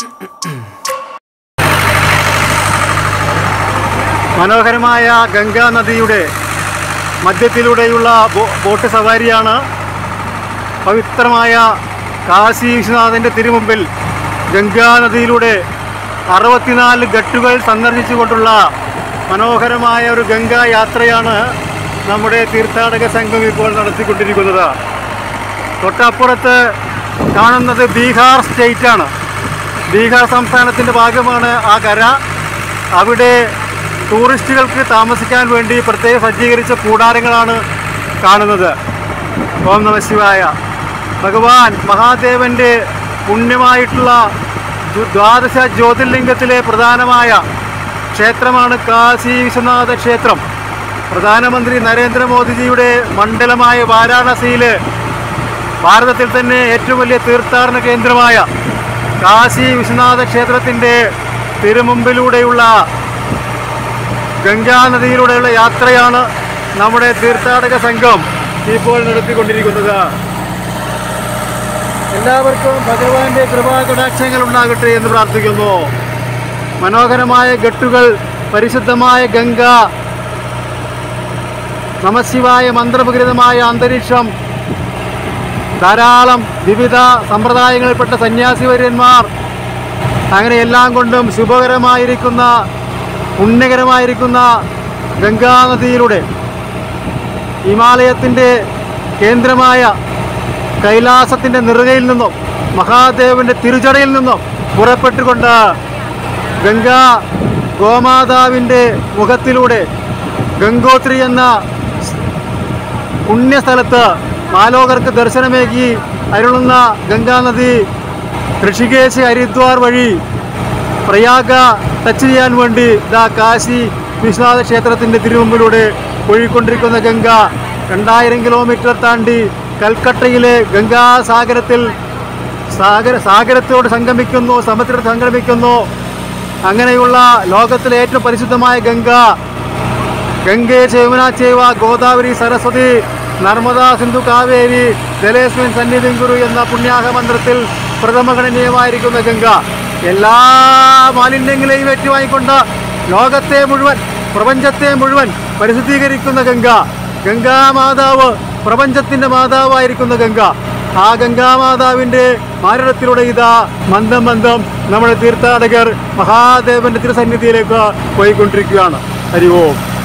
മനോഹരമായ ഗംഗാ നദിയുടെ മധ്യത്തിലൂടെയുള്ള ബോ- ബോട്ട് സവാരിയാണ് പവിത്രമായ കാശി വിശ്വനാഥൻ്റെ തിരുമുമ്പിൽ ഗംഗാ നദിയിലൂടെ അറുപത്തിനാല് ഘട്ടുകൾ സന്ദർശിച്ചുകൊണ്ടുള്ള മനോഹരമായ ഒരു ഗംഗാ യാത്രയാണ് നമ്മുടെ തീർത്ഥാടക സംഘം ഇപ്പോൾ നടത്തിക്കൊണ്ടിരിക്കുന്നത് തൊട്ടപ്പുറത്ത് കാണുന്നത് ബീഹാർ സ്റ്റേറ്റാണ് ബീഹാർ സംസ്ഥാനത്തിൻ്റെ ഭാഗമാണ് ആ കര അവിടെ ടൂറിസ്റ്റുകൾക്ക് താമസിക്കാൻ വേണ്ടി പ്രത്യേകം സജ്ജീകരിച്ച കൂടാരങ്ങളാണ് കാണുന്നത് ഓം നമ ശിവായ ഭഗവാൻ മഹാദേവൻ്റെ പുണ്യമായിട്ടുള്ള ദ്വ- ദ്വാദശ ജ്യോതിർലിംഗത്തിലെ പ്രധാനമായ ക്ഷേത്രമാണ് കാശി വിശ്വനാഥ ക്ഷേത്രം പ്രധാനമന്ത്രി നരേന്ദ്രമോദിജിയുടെ മണ്ഡലമായ വാരാണസിയിൽ ഭാരതത്തിൽ തന്നെ ഏറ്റവും വലിയ തീർത്ഥാടന കേന്ദ്രമായ കാശി വിശ്വനാഥ ക്ഷേത്രത്തിൻ്റെ തിരുമുമ്പിലൂടെയുള്ള ഗംഗാ നദിയിലൂടെയുള്ള യാത്രയാണ് നമ്മുടെ തീർത്ഥാടക സംഘം ഇപ്പോൾ നടത്തിക്കൊണ്ടിരിക്കുന്നത് എല്ലാവർക്കും ഭഗവാന്റെ കൃപാകടാക്ഷങ്ങൾ ഉണ്ടാകട്ടെ എന്ന് പ്രാർത്ഥിക്കുന്നു മനോഹരമായ ഘട്ടുകൾ പരിശുദ്ധമായ ഗംഗ നമശിവായ മന്ത്രമുഖരിതമായ അന്തരീക്ഷം ധാരാളം വിവിധ സമ്പ്രദായങ്ങളിൽപ്പെട്ട സന്യാസിവര്യന്മാർ അങ്ങനെ എല്ലാം കൊണ്ടും ശുഭകരമായിരിക്കുന്ന പുണ്യകരമായിരിക്കുന്ന ഗംഗാനദിയിലൂടെ ഹിമാലയത്തിൻ്റെ കേന്ദ്രമായ കൈലാസത്തിൻ്റെ നെറുകയിൽ നിന്നും മഹാദേവൻ്റെ തിരുചടയിൽ നിന്നും പുറപ്പെട്ടുകൊണ്ട് ഗംഗാ ഗോമാതാവിൻ്റെ മുഖത്തിലൂടെ ഗംഗോത്രി എന്ന പുണ്യസ്ഥലത്ത് മാലോകർക്ക് ദർശനമേകി അരുളുന്ന ഗംഗാനദി ഋഷികേശ് ഹരിദ്വാർ വഴി പ്രയാഗ ടച്ച് ചെയ്യാൻ വേണ്ടി ഇതാ കാശി വിശ്വനാഥ ക്ഷേത്രത്തിൻ്റെ തിരുമുമ്പിലൂടെ ഒഴുകിക്കൊണ്ടിരിക്കുന്ന ഗംഗ രണ്ടായിരം കിലോമീറ്റർ താണ്ടി കൽക്കട്ടയിലെ ഗംഗാസാഗരത്തിൽ സാഗര സാഗരത്തോട് സംഗമിക്കുന്നു സമുദ്രത്തിൽ സംഗമിക്കുന്നു അങ്ങനെയുള്ള ലോകത്തിലെ ഏറ്റവും പരിശുദ്ധമായ ഗംഗ ഗംഗേ ചേവന ചേവ ഗോദാവരി സരസ്വതി നർമ്മദ സിന്ധു കാവേരി ജലേസ്മിൻ സന്നിധിം ഗുരു എന്ന പുണ്യാഹ മന്ത്രത്തിൽ പ്രഥമഗണനീയമായിരിക്കുന്ന ഗംഗ എല്ലാ മാലിന്യങ്ങളെയും ഏറ്റുവാങ്ങിക്കൊണ്ട് ലോകത്തെ മുഴുവൻ പ്രപഞ്ചത്തെ മുഴുവൻ പരിശുദ്ധീകരിക്കുന്ന ഗംഗ ഗംഗാമാതാവ് പ്രപഞ്ചത്തിന്റെ മാതാവായിരിക്കുന്ന ഗംഗ ആ ഗംഗാമാതാവിന്റെ മാരണത്തിലൂടെ ഇതാ മന്ദം മന്ദം നമ്മുടെ തീർത്ഥാടകർ മഹാദേവന്റെ തിരുസന്നിധിയിലേക്ക് പോയിക്കൊണ്ടിരിക്കുകയാണ് ഹരി ഓം